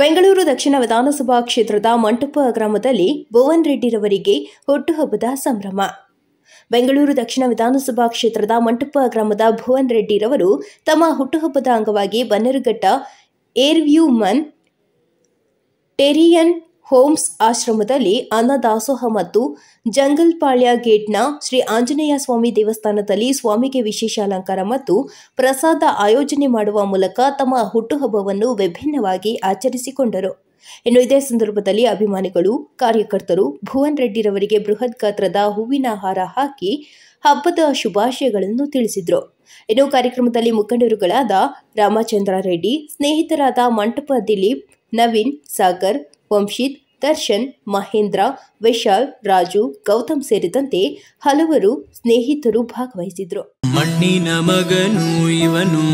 ಬೆಂಗಳೂರು ದಕ್ಷಿಣ ವಿಧಾನಸಭಾ ಕ್ಷೇತ್ರದ ಮಂಟಪ ಗ್ರಾಮದಲ್ಲಿ ಭುವನ್ ರೆಡ್ಡಿರವರಿಗೆ ಹುಟ್ಟುಹಬ್ಬದ ಸಂಭ್ರಮ ಬೆಂಗಳೂರು ದಕ್ಷಿಣ ವಿಧಾನಸಭಾ ಕ್ಷೇತ್ರದ ಮಂಟಪ ಗ್ರಾಮದ ಭುವನ್ ರೆಡ್ಡಿರವರು ತಮ್ಮ ಹುಟ್ಟುಹಬ್ಬದ ಅಂಗವಾಗಿ ಬನ್ನೇರುಘಟ್ಟ ಏರ್ವ್ಯೂ ಮನ್ ಟೆರಿಯನ್ ಹೋಮ್ಸ್ ಆಶ್ರಮದಲ್ಲಿ ಅನ್ನದಾಸೋಹ ಮತ್ತು ಜಂಗಲ್ಪಾಳ್ಯ ಗೇಟ್ನ ಶ್ರೀ ಆಂಜನೇಯ ಸ್ವಾಮಿ ದೇವಸ್ಥಾನದಲ್ಲಿ ಸ್ವಾಮಿಗೆ ವಿಶೇಷ ಅಲಂಕಾರ ಮತ್ತು ಪ್ರಸಾದ ಆಯೋಜನೆ ಮಾಡುವ ಮೂಲಕ ತಮ್ಮ ಹುಟ್ಟುಹಬ್ಬವನ್ನು ವಿಭಿನ್ನವಾಗಿ ಆಚರಿಸಿಕೊಂಡರು ಇನ್ನು ಇದೇ ಸಂದರ್ಭದಲ್ಲಿ ಅಭಿಮಾನಿಗಳು ಕಾರ್ಯಕರ್ತರು ಭುವನ್ ರೆಡ್ಡಿರವರಿಗೆ ಬೃಹತ್ ಗಾತ್ರದ ಹೂವಿನ ಹಾರ ಹಾಕಿ ಹಬ್ಬದ ಶುಭಾಶಯಗಳನ್ನು ತಿಳಿಸಿದರು ಇನ್ನು ಕಾರ್ಯಕ್ರಮದಲ್ಲಿ ಮುಖಂಡರುಗಳಾದ ರಾಮಚಂದ್ರ ರೆಡ್ಡಿ ಸ್ನೇಹಿತರಾದ ಮಂಟಪ ದಿಲೀಪ್ ನವೀನ್ ಸಾಗರ್ ವಂಶಿತ್ ದರ್ಶನ್ ಮಹೇಂದ್ರ ವಿಶಾಲ್ ರಾಜು ಗೌತಮ್ ಸೇರಿದಂತೆ ಹಲವರು ಸ್ನೇಹಿತರು ಭಾಗವಹಿಸಿದ್ರು ಮಣ್ಣಿನ ಮಗನು ಇವನು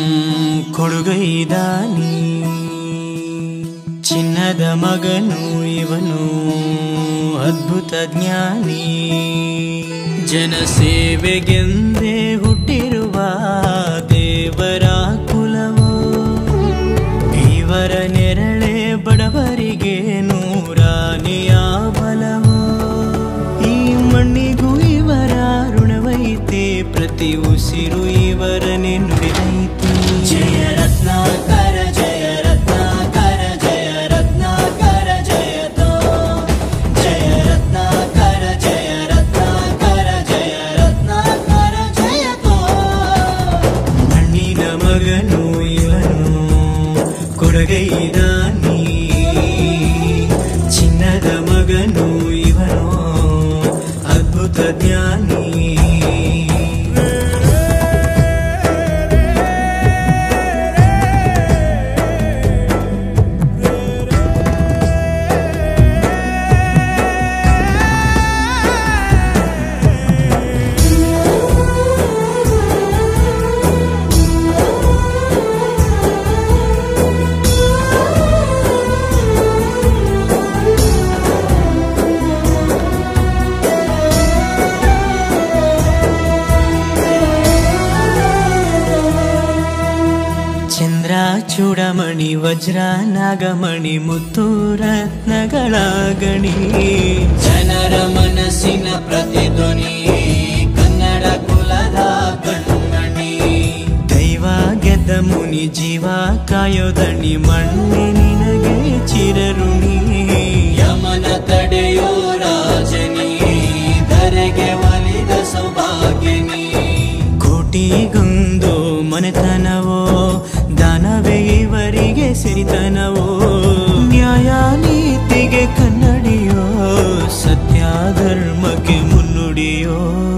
ಕೊಡುಗೈದಾನಿ ಚಿನ್ನದ ಮಗನು ಇವನು ಅದ್ಭುತ ಜ್ಞಾನಿ ಜನಸೇವೆಗೆಂದೇ ಹುಟ್ಟಿರುವ ದೇವರ ಕುಲವೋ ಇವರ ನೆರಳೆ ಬಡವರಿಗೆ ನೂರಾನೆಯ ಬಲವೋ ಈ ಮಣ್ಣಿಗೂ ಇವರ ಋಣವೈತೆ ಪ್ರತಿ ಉಸಿರು ಇವರನೆ ನುಡಿದೈತೆ ಜಯ ರತ್ನಾಕರ ಜಯ ರತ್ನಾಕರ ಜಯ ರತ್ನಾಕರ ಜಯತೋ ಜಯ ರತ್ನಾಕರ ಜಯ ರತ್ನಾಕರ ಜಯ ರತ್ನಾಕರ ಜಯತೋ ಮಣ್ಣಿನ ಮಗನು ಇವನು ಕೊಡಗೈದಾನಿ ಚಿನ್ನದ ಮಗನು ಇವನು ಅದ್ಭುತ ಜ್ಞಾನಿ ಚಂದ್ರ ಚೂಡಮಣಿ ವಜ್ರ ನಾಗಮಣಿ ಮುತ್ತು ರತ್ನಗಳ ಗಣಿ ಜನರ ಮನಸ್ಸಿನ ಪ್ರತಿಧ್ವನಿ ಕನ್ನಡ ಕುಲದ ಕಣ್ಮಣಿ ದೈವ ಗೆದ್ದ ಮುನಿ ಜೀವ ಕಾಯೋದಣಿ ಮಣ್ಣಿ ನಿನಗೆ ಚಿರಋಣಿ ಯಮನ ತಡೆಯೋ ರಾಜನಿ ಧರೆಗೆ ಒಲಿದ ಸೌಭಾಗ್ಯನಿ ಕೋಟಿಗೊಂದು ಮನೆತನವೋ ದಾನವೇ ಇವರಿಗೆ ಸಿರಿತನವೋ ನ್ಯಾಯ ನೀತಿಗೆ ಕನ್ನಡಿಯೋ ಸತ್ಯ ಧರ್ಮಕ್ಕೆ ಮುನ್ನುಡಿಯೋ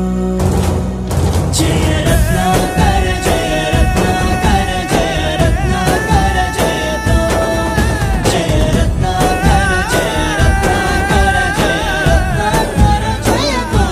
ಜಯ ರತ್ನಾಕರ ಜಯ ರತ್ನಾಕರ ಜಯ ರತ್ನಾಕರ ಜಯತೋ ಜಯ ರತ್ನಾಕರ ಜಯ ರತ್ನಾಕರ ಜಯ ರತ್ನಾಕರ ಜಯತೋ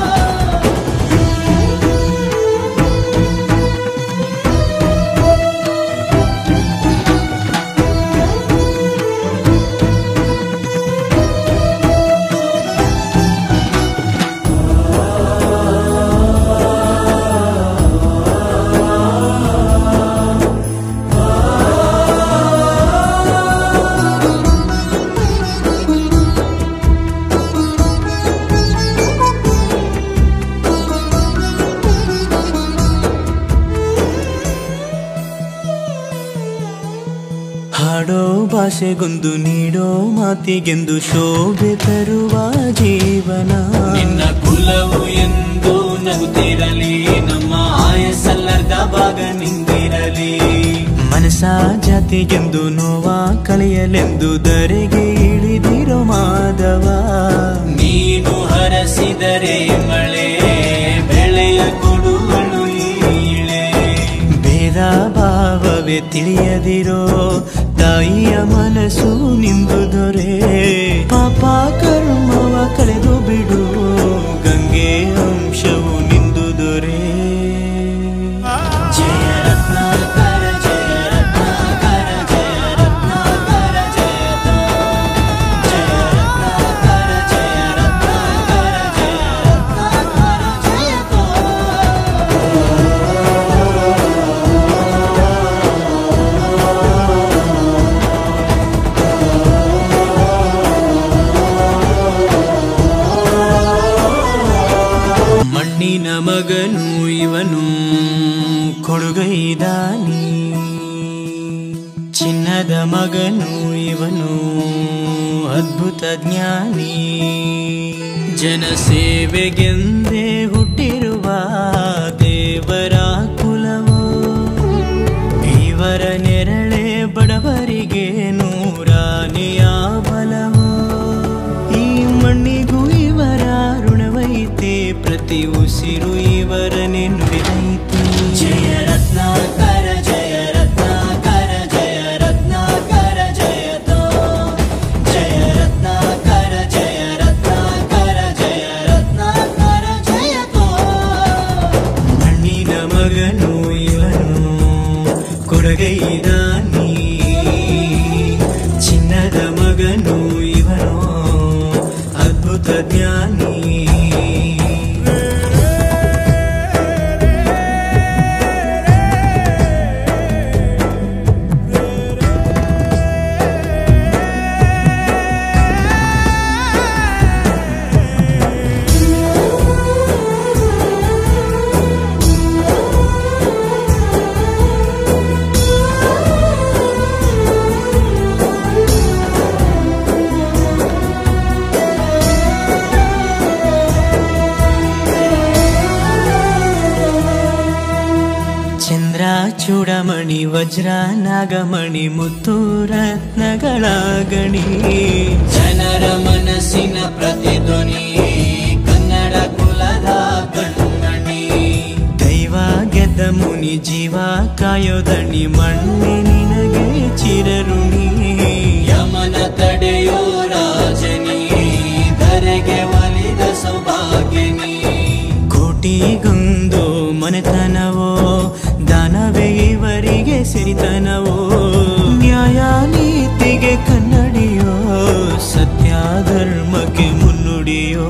ಹಾಡೋ ಭಾಷೆಗೊಂದು ನೀಡೋ ಮಾತಿಗೆಂದು ಶೋಭೆ ತರುವ ಜೀವನ ನಿನ್ನ ಕುಲವು ಎಂದು ನಗುತ್ತಿರಲಿ ನಮ್ಮ ಆಯಸ್ಸಲ್ಲದ ಭಾಗ ನಿಂದಿರಲಿ ಮನಸ ಜಾತಿಗೆಂದು ನೋವ ಕಳೆಯಲೆಂದು ದರೆಗೆ ಇಳಿದಿರೋ ಮಾಧವ ನೀನು ಹರಸಿದರೆ ಮಳೆ ಬೆಳೆಯ ಕೊಡುವಳು ಈಳೆ ಭೇದ ಭಾವವೇ ತಿಳಿಯದಿರೋ ತಾಯಿಯ ಮನಸ್ಸು ನಿಂದು ದೊರೆ ಪಾಪ ಕರ್ಮವ ಕಳೆದು ಬಿಡು ಗಂಗೆ ಅಂಶವು ನಿಂದು ದೊರೆ ಜಯ ರತ್ನಾಕರ ಜಯ ರತ್ನಾಕರ ಜಯ ರತ್ನಾಕರ ಜಯತೋ ಜಯ ರತ್ನಾಕರ ಜಯ ರತ್ನಾಕರ ಜಯ ರತ್ನಾಕರ ಜಯತೋ ಇದಾನಿ ಚಿನ್ನದ ಮಗನು ಇವನು ಅದ್ಭುತ ಜ್ಞಾನಿ ಜನಸೇವೆಗೆಂದೇ ಹುಟ್ಟಿರುವ ದೇವರ ಕುಲವು ಇವರ ನೆರಳೆ ಬಡವರಿಗೆ ನೂರಾನೆಯ ಬಲವು ಈ ಮಣ್ಣಿಗೂ ಇವರ ಋಣವೈತೆ ಪ್ರತಿ ಉಸಿರು ಇವರನೆ ನುಡಿದೈತೆ ಜಯ ರತ್ನಾಕರ ಜಯ ರತ್ನಾಕರ ಜಯ ರತ್ನಾಕರ ಜಯತೋ ಜಯ ರತ್ನಾಕರ ಜಯ ರತ್ನಾಕರ ಜಯ ರತ್ನಾಕರ ಜಯತೋ ಮಣ್ಣಿನ ಮಗನು ಇವನು ಕೊಡಗೈದಾನಿ ಚಿನ್ನದ ಮಗನು ಇವನು ಅದ್ಭುತ ಜ್ಞಾನಿ ಚಂದ್ರ ಚೂಡಮಣಿ ವಜ್ರ ನಾಗಮಣಿ ಮುತ್ತು ರತ್ನಗಳ ಗಣಿ ಜನರ ಮನಸ್ಸಿನ ಪ್ರತಿಧ್ವನಿ ಕನ್ನಡ ಕುಲದ ಕಣ್ಮಣಿ ದೈವ ಗೆದ್ದ ಮುನಿ ಜೀವ ಕಾಯೋದಣಿ ಮಣ್ಣೆ ನಿನಗೆ ಚಿರಋಣಿ ಯಮನ ತಡೆಯೋ ರಾಜನಿ ಧರೆಗೆ ಒಲಿದ ಸೌಭಾಗ್ಯನಿ ಕೋಟಿಗೊಂದು ಮನೆತನವೋ ದಾನವೇ ಇವರಿಗೆ ಸಿರಿತನವೋ ನ್ಯಾಯ ನೀತಿಗೆ ಕನ್ನಡಿಯೋ ಸತ್ಯ ಧರ್ಮಕ್ಕೆ ಮುನ್ನುಡಿಯೋ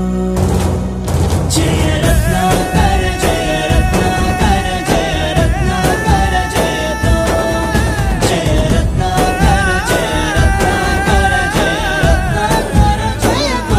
ಜಯ ರತ್ನಾಕರ ಜಯ ರತ್ನಾಕರ ಜಯ ರತ್ನಾಕರ ಜಯತೋ ಜಯ ರತ್ನಾಕರ ಜಯ ರತ್ನಾಕರ ಜಯ ರತ್ನಾಕರ ಜಯತೋ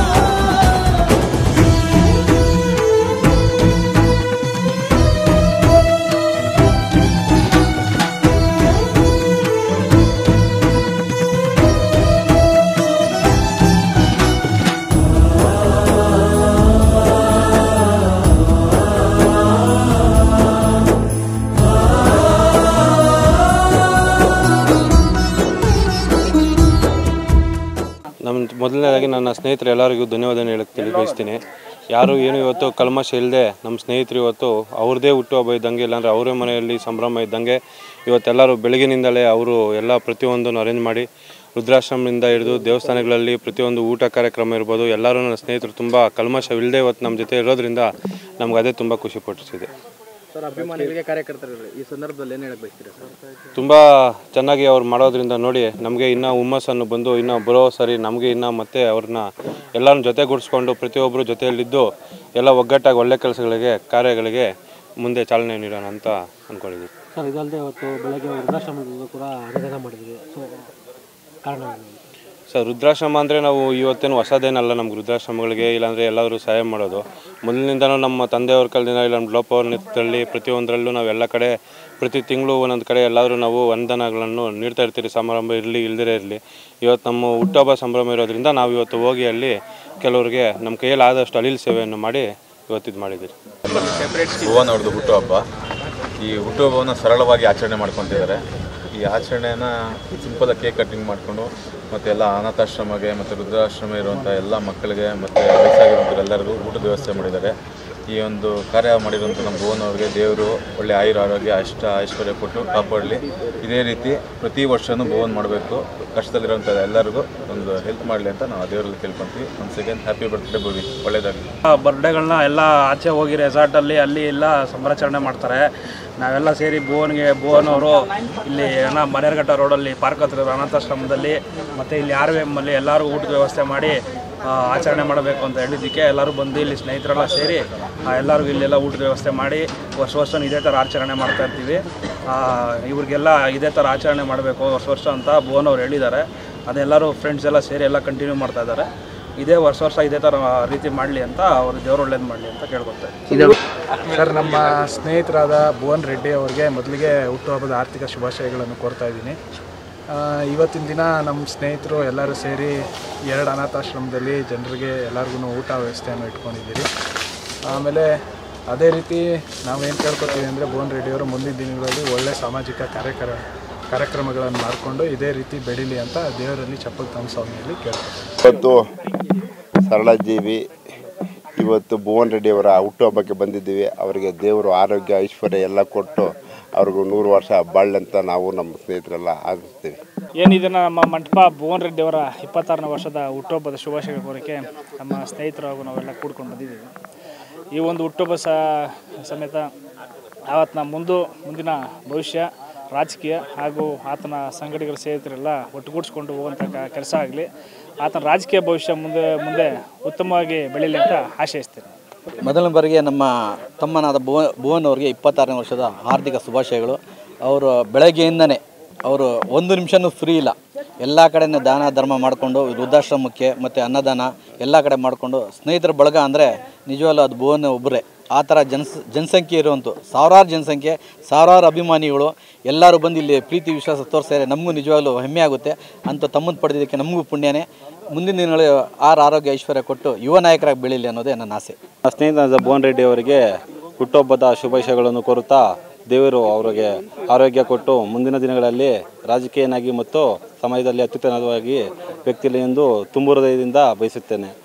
ನಮ್ಮ ಮೊದಲನೇದಾಗಿ ನನ್ನ ಸ್ನೇಹಿತರು ಎಲ್ಲರಿಗೂ ಧನ್ಯವಾದ ಹೇಳಕ್ಕೆ ತಿಳಿ ಬಯಸ್ತೀನಿ ಯಾರು ಏನು ಇವತ್ತು ಕಲ್ಮಶ ಇಲ್ಲದೆ ನಮ್ಮ ಸ್ನೇಹಿತರು ಇವತ್ತು ಅವ್ರದ್ದೇ ಹುಟ್ಟುಹಬ್ಬ ಇದ್ದಂಗೆ ಇಲ್ಲಾಂದರೆ ಅವರೇ ಮನೆಯಲ್ಲಿ ಸಂಭ್ರಮ ಇದ್ದಂಗೆ ಇವತ್ತೆಲ್ಲರೂ ಬೆಳಗಿನಿಂದಲೇ ಅವರು ಎಲ್ಲ ಪ್ರತಿಯೊಂದನ್ನು ಅರೇಂಜ್ ಮಾಡಿ ವೃದ್ಧಾಶ್ರಮದಿಂದ ಹಿಡಿದು ದೇವಸ್ಥಾನಗಳಲ್ಲಿ ಪ್ರತಿಯೊಂದು ಊಟ ಕಾರ್ಯಕ್ರಮ ಇರ್ಬೋದು ಎಲ್ಲರೂ ನನ್ನ ಸ್ನೇಹಿತರು ತುಂಬ ಕಲ್ಮಶವಿಲ್ಲದೆ ಇವತ್ತು ನಮ್ಮ ಜೊತೆ ಇರೋದ್ರಿಂದ ನಮ್ಗೆ ಅದೇ ತುಂಬ ಖುಷಿ ಪಟ್ಟಿಸಿದೆ ಸರ್ ಅಭಿಮಾನಿಗಳಿಗೆ ಕಾರ್ಯಕರ್ತರಿಗೆ ಈ ಸಂದರ್ಭದಲ್ಲಿ ಏನು ಹೇಳಕ್ ಬಯಸ್ತೀರಾ ಸರ್ ತುಂಬ ಚೆನ್ನಾಗಿ ಅವ್ರು ಮಾಡೋದ್ರಿಂದ ನೋಡಿ ನಮಗೆ ಇನ್ನೂ ಹುಮ್ಮಸ್ಸನ್ನು ಬಂದು ಇನ್ನೂ ಬರೋ ಸರಿ ನಮಗೆ ಇನ್ನೂ ಮತ್ತೆ ಅವ್ರನ್ನ ಎಲ್ಲರನ್ನ ಜೊತೆಗೂಡಿಸ್ಕೊಂಡು ಪ್ರತಿಯೊಬ್ಬರು ಜೊತೆಯಲ್ಲಿದ್ದು ಎಲ್ಲ ಒಗ್ಗಟ್ಟಾಗಿ ಒಳ್ಳೆ ಕೆಲಸಗಳಿಗೆ ಕಾರ್ಯಗಳಿಗೆ ಮುಂದೆ ಚಾಲನೆ ನೀಡೋಣ ಅಂತ ಅಂದ್ಕೊಂಡಿದ್ದೀವಿ ಸರ್ ಇದಲ್ಲದೆ ಇವತ್ತು ಬೆಳಗ್ಗೆ ವೃದ್ಧಾಶ್ರಮದಲ್ಲೂ ಕೂಡ ಅನ್ನದಾನ ಮಾಡಿದ್ವಿ ಸೊ ಕಾರಣ ಏನು? ಸರ್ ವೃದ್ಧಾಶ್ರಮ ಅಂದರೆ ನಾವು ಇವತ್ತೇನು ಹೊಸದೇನಲ್ಲ ನಮ್ಗೆ ವೃದ್ಧಾಶ್ರಮಗಳಿಗೆ ಇಲ್ಲಾಂದರೆ ಎಲ್ಲರೂ ಸಹಾಯ ಮಾಡೋದು ಮೊದಲಿನಿಂದನೂ ನಮ್ಮ ತಂದೆಯವ್ರ ಕಾಲದಿಂದ ಇಲ್ಲ ನಮ್ಮ ಲೋಪವ್ರ ನೇತೃತ್ವದಲ್ಲಿ ಪ್ರತಿಯೊಂದರಲ್ಲೂ ನಾವು ಎಲ್ಲ ಕಡೆ ಪ್ರತಿ ತಿಂಗಳು ಒಂದೊಂದು ಕಡೆ ಎಲ್ಲರೂ ನಾವು ಅನುದಾನಗಳನ್ನು ನೀಡ್ತಾ ಇರ್ತೀವಿ ಸಮಾರಂಭ ಇರಲಿ ಇಲ್ದಿರೇ ಇರಲಿ ಇವತ್ತು ನಮ್ಮ ಹುಟ್ಟುಹಬ್ಬ ಸಂಭ್ರಮ ಇರೋದ್ರಿಂದ ನಾವು ಇವತ್ತು ಹೋಗಿ ಅಲ್ಲಿ ಕೆಲವರಿಗೆ ನಮ್ಮ ಕೈಯಲ್ಲಿ ಆದಷ್ಟು ಅಳಿಲ್ ಸೇವೆಯನ್ನು ಮಾಡಿ ಇವತ್ತು ಇದು ಮಾಡಿದ್ದೀರಿ ಭುವನ್ ಅವ್ರದ್ದು ಹುಟ್ಟುಹಬ್ಬ ಈ ಹುಟ್ಟುಹಬ್ಬವನ್ನು ಸರಳವಾಗಿ ಆಚರಣೆ ಮಾಡ್ಕೊತಿದ್ದಾರೆ ಈ ಆಚರಣೆನ ಸಿಂಪಲ್ ಕೇಕ್ ಕಟ್ಟಿಂಗ್ ಮಾಡಿಕೊಂಡು ಮತ್ತು ಎಲ್ಲ ಅನಾಥಾಶ್ರಮಗೆ ಮತ್ತು ವೃದ್ಧಾಶ್ರಮ ಇರುವಂಥ ಎಲ್ಲ ಮಕ್ಕಳಿಗೆ ಮತ್ತು ವಯಸ್ಸಾಗಿರುವಂಥವ್ರೆಲ್ಲರಿಗೂ ಊಟದ ವ್ಯವಸ್ಥೆ ಮಾಡಿದ್ದಾರೆ ಈ ಒಂದು ಕಾರ್ಯ ಮಾಡಿರುವಂಥ ನಮ್ಮ ಭುವನ್ ಅವ್ರಿಗೆ ದೇವರು ಒಳ್ಳೆ ಆಯುರ ಆರೋಗ್ಯ ಅಷ್ಟ ಐಶ್ವರ್ಯ ಕೊಟ್ಟು ಕಾಪಾಡಲಿ ಇದೇ ರೀತಿ ಪ್ರತಿ ವರ್ಷವೂ ಭುವನ್ ಮಾಡಬೇಕು ಕಷ್ಟದಲ್ಲಿರುವಂಥ ಎಲ್ಲರಿಗೂ ಒಂದು ಹೆಲ್ಪ್ ಮಾಡಲಿ ಅಂತ ನಾವು ದೇವರಲ್ಲಿ ಕೇಳ್ಕೊತೀವಿ ಒಂದು ಸೆಕೆಂಡ್ ಹ್ಯಾಪಿ ಬರ್ತ್ಡೇ ಭೂವಿ ಒಳ್ಳೆಯದಾಗಲಿ ಬರ್ಡೇಗಳನ್ನ ಎಲ್ಲ ಆಚೆ ಹೋಗಿ ರೆಸಾರ್ಟಲ್ಲಿ ಅಲ್ಲಿ ಎಲ್ಲ ಸಂಭ್ರಾಚರಣೆ ಮಾಡ್ತಾರೆ ನಾವೆಲ್ಲ ಸೇರಿ ಭುವನ್ಗೆ ಭುವನ್ ಅವರು ಇಲ್ಲಿ ಅಣ್ಣ ಮನೆಯರ್ಘಟ್ಟ ರೋಡಲ್ಲಿ ಪಾರ್ಕ್ ಹತ್ರ ಇರೋ ಅನಾಥಾಶ್ರಮದಲ್ಲಿ ಮತ್ತು ಇಲ್ಲಿ ಆರ್ ವಿ ಎಮ್ಮಲ್ಲಿ ಎಲ್ಲರೂ ಊಟದ ವ್ಯವಸ್ಥೆ ಮಾಡಿ ಆ, ಆಚರಣೆ ಮಾಡಬೇಕು ಅಂತ ಹೇಳಿದ್ದಕ್ಕೆ ಎಲ್ಲರೂ ಬಂದು ಇಲ್ಲಿ ಸ್ನೇಹಿತರೆಲ್ಲ ಸೇರಿ ಆ, ಎಲ್ಲರಿಗೂ ಇಲ್ಲೆಲ್ಲ ಊಟದ ವ್ಯವಸ್ಥೆ ಮಾಡಿ ವರ್ಷ ವರ್ಷ ಇದೇ ಥರ ಆಚರಣೆ ಮಾಡ್ತಾ ಇರ್ತೀವಿ ಆ, ಇವ್ರಿಗೆಲ್ಲ ಇದೇ ಥರ ಆಚರಣೆ ಮಾಡಬೇಕು ವರ್ಷ ವರ್ಷ ಅಂತ ಭುವನ್ ಅವ್ರು ಹೇಳಿದ್ದಾರೆ ಅದೆಲ್ಲರೂ ಫ್ರೆಂಡ್ಸ್ ಎಲ್ಲ ಸೇರಿ ಎಲ್ಲ ಕಂಟಿನ್ಯೂ ಮಾಡ್ತಾ ಇದ್ದಾರೆ ಇದೇ ವರ್ಷ ವರ್ಷ ಇದೇ ಥರ ರೀತಿ ಮಾಡಲಿ ಅಂತ ಅವರು ದೇವ್ರು ಒಳ್ಳೇದು ಮಾಡಲಿ ಅಂತ ಕೇಳ್ಕೊತಾರೆ ಸರ್ ನಮ್ಮ ಸ್ನೇಹಿತರಾದ ಭುವನ್ ರೆಡ್ಡಿ ಅವರಿಗೆ ಮೊದಲಿಗೆ ಹುಟ್ಟುಹಬ್ಬದ ಆರ್ಥಿಕ ಶುಭಾಶಯಗಳನ್ನು ಕೋರ್ತಾ ಇದ್ದೀನಿ ಆ, ಇವತ್ತಿನ ದಿನ ನಮ್ಮ ಸ್ನೇಹಿತರು ಎಲ್ಲರೂ ಸೇರಿ ಎರಡು ಅನಾಥಾಶ್ರಮದಲ್ಲಿ ಜನರಿಗೆ ಎಲ್ಲರಿಗೂ ಊಟ ವ್ಯವಸ್ಥೆಯನ್ನು ಇಟ್ಕೊಂಡಿದ್ದೀರಿ ಆಮೇಲೆ ಅದೇ ರೀತಿ ನಾವೇನು ಕೇಳ್ಕೊತೀವಿ ಅಂದರೆ ಭುವನ್ ರೆಡ್ಡಿಯವರು ಮುಂದಿನ ದಿನಗಳಲ್ಲಿ ಒಳ್ಳೆ ಸಾಮಾಜಿಕ ಕಾರ್ಯಕ್ರಮ ಕಾರ್ಯಕ್ರಮಗಳನ್ನು ಮಾಡಿಕೊಂಡು ಇದೇ ರೀತಿ ಬೆಳೀಲಿ ಅಂತ ದೇವರಲ್ಲಿ ಚಪ್ಪಲ್ ತಮ್ಮ ಸ್ವಾಮಿಯಲ್ಲಿ ಕೇಳ್ಕೊತೀವಿ ಇವತ್ತು ಸರಳ ಜೀವಿ ಇವತ್ತು ಭುವನ್ ರೆಡ್ಡಿ ಅವರ ಹುಟ್ಟುಹಬ್ಬಕ್ಕೆ ಬಂದಿದ್ದೀವಿ ಅವರಿಗೆ ದೇವರು ಆರೋಗ್ಯ ಐಶ್ವರ್ಯ ಎಲ್ಲ ಕೊಟ್ಟು ಅವ್ರಿಗೂ ನೂರು ವರ್ಷ ಬಾಳ್ಲಿ ಅಂತ ನಾವು ನಮ್ಮ ಸ್ನೇಹಿತರೆಲ್ಲ ಆಶಿಸ್ತೀವಿ ಏನಿದನ್ನು ನಮ್ಮ ಮಂಟಪ ಭುವನ್ ರೆಡ್ಡಿ ಅವರ ಇಪ್ಪತ್ತಾರನೇ ವರ್ಷದ ಹುಟ್ಟುಹಬ್ಬದ ಶುಭಾಶಯ ಕೋರಿಕೆ ನಮ್ಮ ಸ್ನೇಹಿತರು ಹಾಗೂ ನಾವೆಲ್ಲ ಕೂಡ್ಕೊಂಡು ಬಂದಿದ್ದೀವಿ ಈ ಒಂದು ಹುಟ್ಟುಹಬ್ಬ ಸ ಸಮೇತ ಆವತ್ತಿನ ಮುಂದು ಮುಂದಿನ ಭವಿಷ್ಯ ರಾಜಕೀಯ ಹಾಗೂ ಆತನ ಸಂಘಟಕರ ಸ್ನೇಹಿತರೆಲ್ಲ ಒಟ್ಟುಗೂಡಿಸ್ಕೊಂಡು ಹೋಗುವಂಥ ಕೆಲಸ ಆಗಲಿ ಆತನ ರಾಜಕೀಯ ಭವಿಷ್ಯ ಮುಂದೆ ಮುಂದೆ ಉತ್ತಮವಾಗಿ ಬೆಳೀಲಿ ಅಂತ ಆಶಯಿಸ್ತೇನೆ ಮೊದಲನೇ ಬಾರಿಗೆ ನಮ್ಮ ತಮ್ಮನಾದ ಭುವ ಭುವನ್ ಅವರಿಗೆ ಇಪ್ಪತ್ತಾರನೇ ವರ್ಷದ ಹಾರ್ದಿಕ ಶುಭಾಶಯಗಳು ಅವರು ಬೆಳಗ್ಗೆಯಿಂದನೇ ಅವರು ಒಂದು ನಿಮಿಷನೂ ಫ್ರೀ ಇಲ್ಲ ಎಲ್ಲ ಕಡೆನೂ ದಾನ ಧರ್ಮ ಮಾಡಿಕೊಂಡು ವೃದ್ಧಾಶ್ರಮಕ್ಕೆ ಮತ್ತು ಅನ್ನದಾನ ಎಲ್ಲ ಕಡೆ ಮಾಡಿಕೊಂಡು ಸ್ನೇಹಿತರ ಬಳಗ ಅಂದರೆ ನಿಜವಲ್ಲೂ ಅದು ಭುವನ್ ಒಬ್ಬರೇ ಆ ಥರ ಜನಸ್ ಜನಸಂಖ್ಯೆ ಇರುವಂಥ ಸಾವಿರಾರು ಜನಸಂಖ್ಯೆ ಸಾವಿರಾರು ಅಭಿಮಾನಿಗಳು ಎಲ್ಲರೂ ಬಂದು ಇಲ್ಲಿ ಪ್ರೀತಿ ವಿಶ್ವಾಸ ತೋರಿಸ್ತಾರೆ ನಮಗೂ ನಿಜವಾಗ್ಲೂ ಹೆಮ್ಮೆ ಆಗುತ್ತೆ ಅಂತ ತಮ್ಮನ್ನು ಪಡೆದಿದ್ದಕ್ಕೆ ನಮಗೂ ಪುಣ್ಯನೇ ಮುಂದಿನ ದಿನಗಳಲ್ಲಿ ಆರು ಆರೋಗ್ಯ ಐಶ್ವರ್ಯ ಕೊಟ್ಟು ಯುವ ನಾಯಕರಾಗಿ ಬೆಳೀಲಿ ಅನ್ನೋದೇ ನನ್ನ ಆಸೆ ಸ್ನೇಹಿತರಾದ ಭುವನ್ ರೆಡ್ಡಿ ಅವರಿಗೆ ಹುಟ್ಟುಹಬ್ಬದ ಶುಭಾಶಯಗಳನ್ನು ಕೋರುತ್ತಾ ದೇವರು ಅವರಿಗೆ ಆರೋಗ್ಯ ಕೊಟ್ಟು ಮುಂದಿನ ದಿನಗಳಲ್ಲಿ ರಾಜಕೀಯನಾಗಿ ಮತ್ತು ಸಮಾಜದಲ್ಲಿ ಅತ್ಯುತ್ತಮವಾಗಿ ವ್ಯಕ್ತಿ ಎಂದು ತುಂಬು ಹೃದಯದಿಂದ ಬಯಸುತ್ತೇನೆ